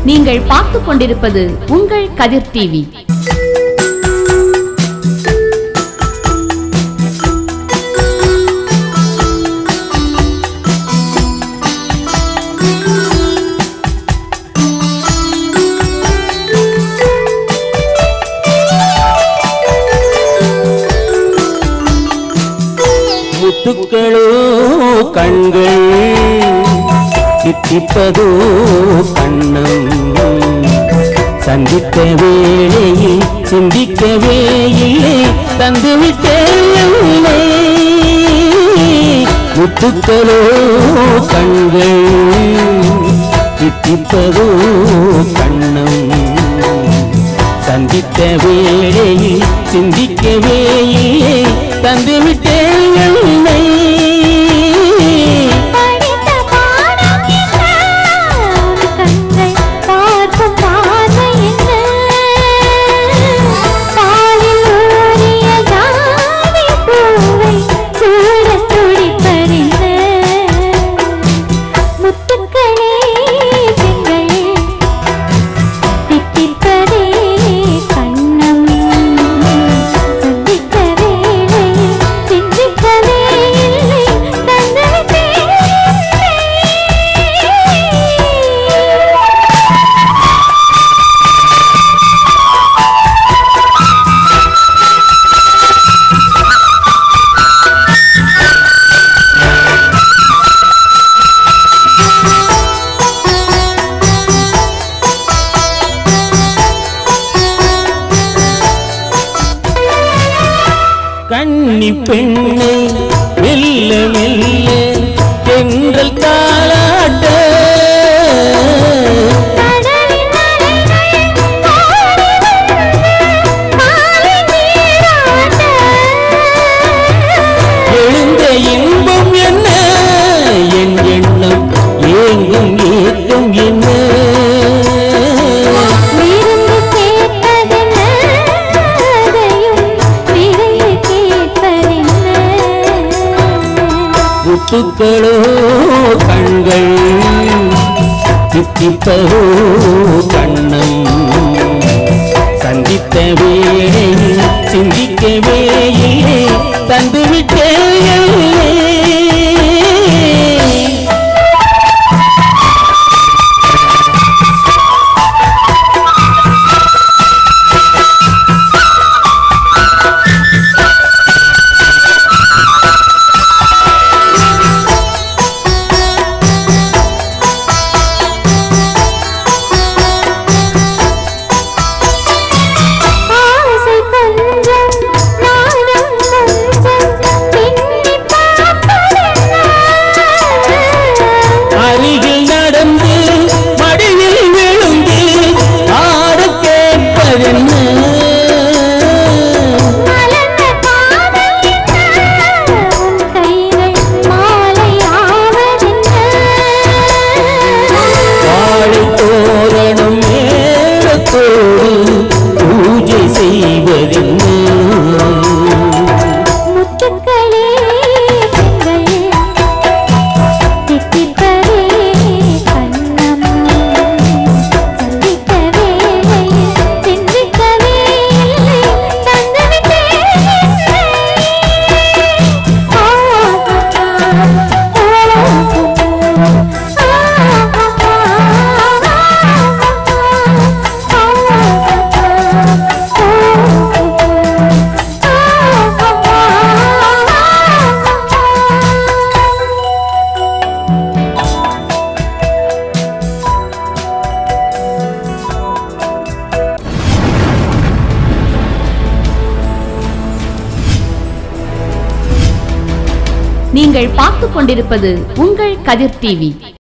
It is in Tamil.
நீங்கள் பார்த்துக் கொண்டிருப்பது உங்கள் கதிர் டிவி முத்துக்களோ கண்கள் தித்திப்பதோ கண்ணம் சந்தித்த வேளையில் சிந்திக்கவே இல்லை தந்துவிட்டேன் முத்துக்களோ கண்கள் தித்திப்பதோ கண்ணம் சந்தித்த வேளையில் சிந்திக்கவே இல்லை தந்துவிட்டேன் என்னை படித்த பாடம் என்ன ஒரு கண்கள் பார்க்கும் பார்வை என்ன பாலில் ஊறிய ஜாதி பூவை சூடத் துடிப்பதென்ன முத்துக்களே பெண்கள் தித்திப்பதே கண்ணம் சந்திக்க வேளையில் சிந்திக்கவே இல்லை தந்தவிட்டே கன்னி பெண்ணை மெல்ல மெல்ல தென்றல் தாளாட்ட கடலின் அலைகள் பாடி வந்து மாலை நீராட்ட எழுந்த இன்பம் என்ன என் எண்ணம் ஏங்கும் ஏக்கம் என்ன விருந்து கேட்பதென்ன அதையும் விரைந்து கேட்பதென்ன முத்துக்களோ கண்கள் தித்திப்பதோ கண்ணம் சந்தித்த வேளையில் சிந்திக்கவே இல்லை தந்துவிட்டேன் ஆசை கொஞ்சம் நாணம் கொஞ்சம் பின்னி பார்ப்பதென்ன அருகில் நடந்து மடியில் விழுந்து ஆட கேட்பதென்ன மலர்ந்த காதல் என்ன உன் கைகள் மாலையாவதென்ன வாழை தோரணம் மேலத்தோடு பூஜை செய்வதென்ன முத்துக்களே பெண்கள் தித்திப்பதே கண்ணம் சந்திக்க வேளையில் சிந்திக்கவே இல்லை தந்துவிட்டேன் நீங்கள் பார்த்துக் கொண்டிருப்பது உங்கள் கதிர் டிவி